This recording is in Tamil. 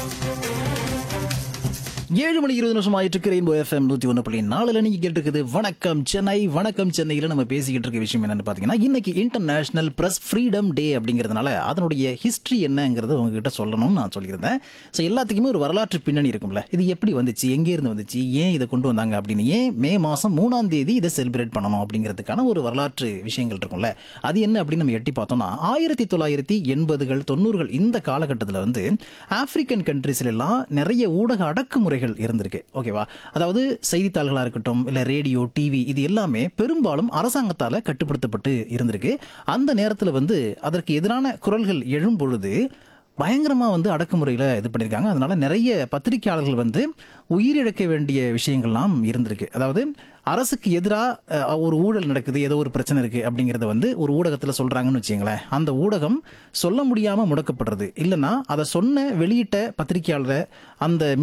ஏழு மணி இருபது நிமிஷம் ஆயிட்டு இருக்கு ரெயின்போ எஃப்எம் நூத்தி ஒன்று புள்ளி நாலுல நீங்க கேட்டுருக்குது வணக்கம் சென்னை வணக்கம் சென்னையில நம்ம பேசிக்கிட்டு இருக்க விஷயம் என்னன்னு பாத்தீங்கன்னா இன்னைக்கு இன்டர்நேஷனல் பிரஸ் ஃப்ரீடம் டே அப்படிங்கிறதுனால அதனுடைய ஹிஸ்டரி என்னங்கிறது உங்ககிட்ட சொல்லணும்னு நான் சொல்லியிருந்தேன் ஸோ எல்லாத்துக்குமே ஒரு வரலாற்று பின்னணி இருக்கும்ல இது எப்படி வந்துச்சு எங்கே இருந்து வந்துச்சு ஏன் இதை கொண்டு வந்தாங்க அப்படின்னு ஏன் மே மாசம் மூணாம் தேதி இதை செலிப்ரேட் பண்ணணும் அப்படிங்கிறதுக்கான ஒரு வரலாற்று விஷயங்கள் இருக்கும்ல அது என்ன அப்படின்னு நம்ம எட்டி பார்த்தோம்னா ஆயிரத்தி தொள்ளாயிரத்தி எண்பதுகள் தொண்ணூறுகள் இந்த காலகட்டத்தில் வந்து ஆப்பிரிக்கன் கண்ட்ரீஸ்ல எல்லாம் நிறைய ஊடக அடக்குமுறைகள் இருந்திருக்கு ஓகேவா அதாவது செய்தித்தாள்களாக இருக்கட்டும் இல்லை ரேடியோ டிவி இது எல்லாமே பெரும்பாலும் அரசாங்கத்தால் கட்டுப்படுத்தப்பட்டு இருந்திருக்கு அந்த நேரத்தில் வந்து அதற்கு எதிரான குரல்கள் எழும் பொழுது பயங்கரமாக வந்து அடக்குமுறையில் இது பண்ணியிருக்காங்க அதனால நிறைய பத்திரிகையாளர்கள் வந்து உயிரிழக்க வேண்டிய விஷயங்கள்லாம் இருந்திருக்கு அதாவது அரசுக்கு எதிராக ஒரு ஊழல் நடக்குது ஏதோ ஒரு பிரச்சனை இருக்குது அப்படிங்கிறத வந்து ஒரு ஊடகத்தில் சொல்கிறாங்கன்னு வச்சுங்களேன் அந்த ஊடகம் சொல்ல முடியாமல் முடக்கப்படுறது இல்லைன்னா அதை சொன்ன வெளியிட்ட பத்திரிகையாளரை அந்த